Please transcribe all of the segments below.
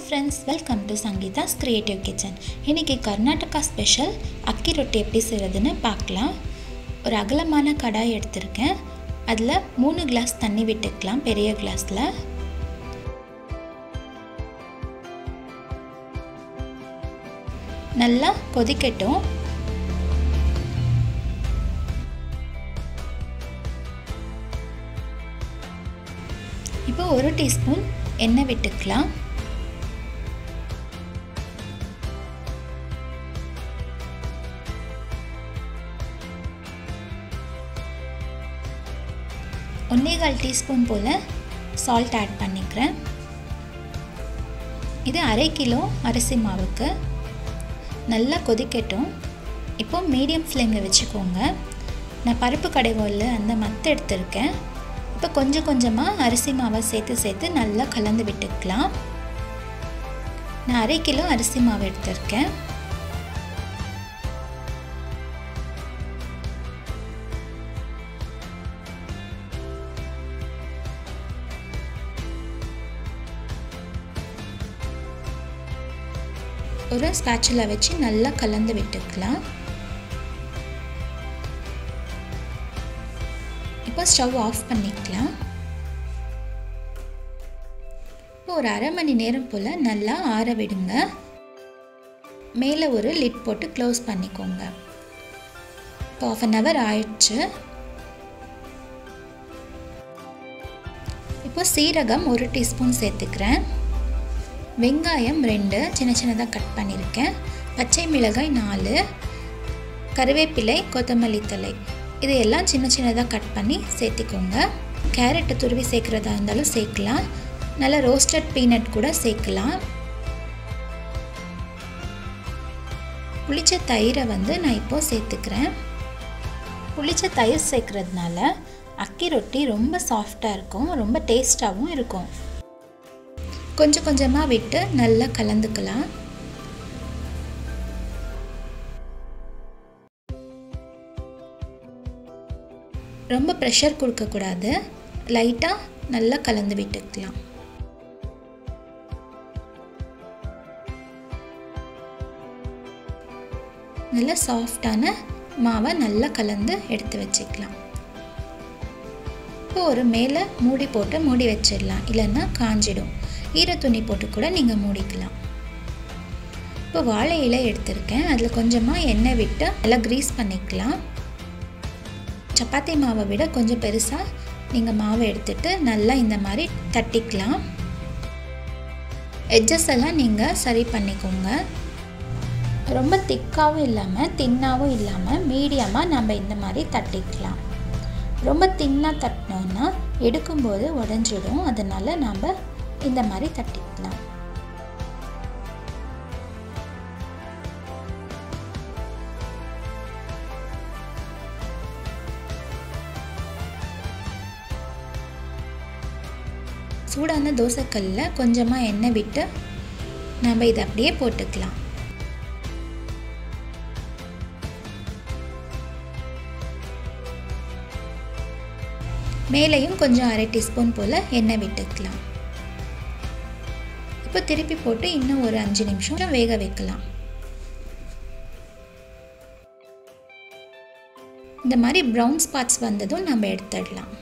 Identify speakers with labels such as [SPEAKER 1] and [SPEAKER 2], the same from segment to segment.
[SPEAKER 1] friends welcome to Sangeetha's creative kitchen இன்றைக்கி Karnataka special அக்கி ரொட்டி எப்படி செய்கிறதுன்னு பார்க்கலாம் ஒரு அகலமான கடாய் எடுத்திருக்கேன் அதில் மூணு கிளாஸ் தண்ணி விட்டுக்கலாம் பெரிய கிளாஸில் நல்லா கொதிக்கட்டும் இப்போ ஒரு டீஸ்பூன் எண்ணெய் விட்டுக்கலாம் ஒன்றே கால் டீஸ்பூன் போல் சால்ட் ஆட் பண்ணிக்கிறேன் இது அரை கிலோ அரிசி மாவுக்கு நல்லா கொதிக்கட்டும் இப்போ மீடியம் ஃப்ளேமில் வச்சுக்கோங்க நான் பருப்பு கடைகோலில் அந்த மத்து எடுத்திருக்கேன் இப்போ கொஞ்சம் கொஞ்சமாக அரிசி மாவை சேர்த்து சேர்த்து நல்லா கலந்து விட்டுக்கலாம் நான் அரை கிலோ அரிசி மாவு எடுத்திருக்கேன் ஒரு ஸ்பேச்சுலா வச்சு நல்லா கலந்து விட்டுக்கலாம் இப்போ ஸ்டவ் ஆஃப் பண்ணிக்கலாம் இப்போ ஒரு அரை மணி நேரம் போல் நல்லா ஆற விடுங்க மேலே ஒரு லிட் போட்டு க்ளோஸ் பண்ணிக்கோங்க இப்போ ஆஃப் அன் ஹவர் ஆயிடுச்சு இப்போ சீரகம் ஒரு டீஸ்பூன் சேர்த்துக்கிறேன் வெங்காயம் ரெண்டு சின்ன சின்னதாக கட் பண்ணியிருக்கேன் பச்சை மிளகாய் நாலு கருவேப்பிலை கொத்தமல்லி தலை இது எல்லாம் சின்ன சின்னதாக கட் பண்ணி சேர்த்திக்கோங்க கேரட்டு துருவி சேர்க்குறதா இருந்தாலும் சேர்க்கலாம் நல்லா ரோஸ்டட் பீனட் கூட சேர்க்கலாம் புளிச்ச தயிரை வந்து நான் இப்போது சேர்த்துக்கிறேன் புளிச்ச தயிர் சேர்க்குறதுனால அக்கி ரொட்டி ரொம்ப சாஃப்டாக இருக்கும் ரொம்ப டேஸ்ட்டாகவும் இருக்கும் கொஞ்சம் கொஞ்சமாக விட்டு நல்லா கலந்துக்கலாம் ரொம்ப ப்ரெஷர் கொடுக்கக்கூடாது லைட்டாக நல்லா கலந்து விட்டுக்கலாம் நல்லா சாஃப்டான மாவை நல்லா கலந்து எடுத்து வச்சுக்கலாம் இப்போ ஒரு மேலே மூடி போட்டு மூடி வச்சிடலாம் இல்லைன்னா காஞ்சிடும் ஈர துணி போட்டு கூட நீங்கள் மூடிக்கலாம் இப்போ வாழை இலை எடுத்திருக்கேன் அதில் கொஞ்சமாக எண்ணெய் விட்டு நல்லா க்ரீஸ் பண்ணிக்கலாம் சப்பாத்தி மாவை விட கொஞ்சம் பெருசாக நீங்கள் மாவை எடுத்துட்டு நல்லா இந்த மாதிரி தட்டிக்கலாம் எட்ஜஸ் எல்லாம் நீங்கள் சரி பண்ணிக்கோங்க ரொம்ப திக்காகவும் இல்லாமல் தின்னாகவும் இல்லாமல் மீடியமாக நம்ம இந்த மாதிரி தட்டிக்கலாம் ரொம்ப தின்னாக தட்டினோன்னா எடுக்கும்போது உடஞ்சிடும் அதனால் நம்ம இந்த மாதிரி தட்டிக்கலாம் சூடான தோசைக்கல்லில் கொஞ்சமாக எண்ணெய் விட்டு நம்ம இதை அப்படியே போட்டுக்கலாம் மேலேயும் கொஞ்சம் அரை டீஸ்பூன் போல் எண்ணெய் விட்டுக்கலாம் இப்போ திருப்பி போட்டு இன்னும் ஒரு அஞ்சு நிமிஷம் வேக வைக்கலாம் இந்த மாதிரி ப்ரௌன் ஸ்பாட்ஸ் வந்ததும் நம்ம எடுத்துடலாம்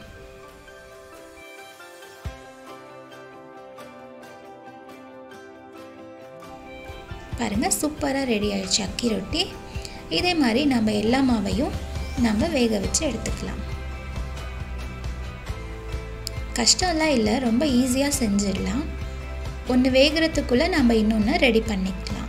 [SPEAKER 1] பாருங்கள் சூப்பராக ரெடி ஆயிடுச்சு அக்கி ரொட்டி இதே மாதிரி நம்ம எல்லா மாவையும் நம்ம வேக வச்சு எடுத்துக்கலாம் கஷ்டம்லாம் இல்லை ரொம்ப ஈஸியாக செஞ்சிடலாம் ஒன்று வேகிறதுக்குள்ளே நம்ம இன்னொன்று ரெடி பண்ணிக்கலாம்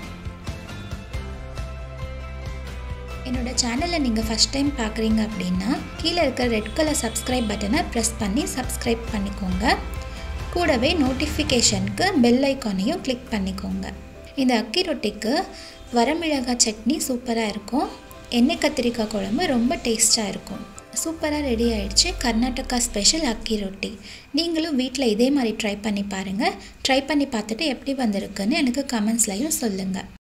[SPEAKER 1] என்னோட சேனலை நீங்கள் ஃபஸ்ட் டைம் பார்க்குறீங்க அப்படின்னா கீழே இருக்க ரெட் கலர் சப்ஸ்கிரைப் பட்டனை ப்ரெஸ் பண்ணி சப்ஸ்கிரைப் பண்ணிக்கோங்க கூடவே நோட்டிஃபிகேஷனுக்கு பெல் ஐக்கானையும் கிளிக் பண்ணிக்கோங்க இந்த அக்கி ரொட்டிக்கு வரமிளகாய் சட்னி சூப்பராக இருக்கும் எண்ணெய் கத்திரிக்காய் குழம்பு ரொம்ப டேஸ்ட்டாக இருக்கும் சூப்பராக ரெடி ஆயிடுச்சு கர்நாடகா ஸ்பெஷல் அக்கி ரொட்டி நீங்களும் வீட்டில் இதே மாதிரி ட்ரை பண்ணி பாருங்கள் ட்ரை பண்ணி பார்த்துட்டு எப்படி வந்திருக்குன்னு எனக்கு கமெண்ட்ஸ்லையும் சொல்லுங்கள்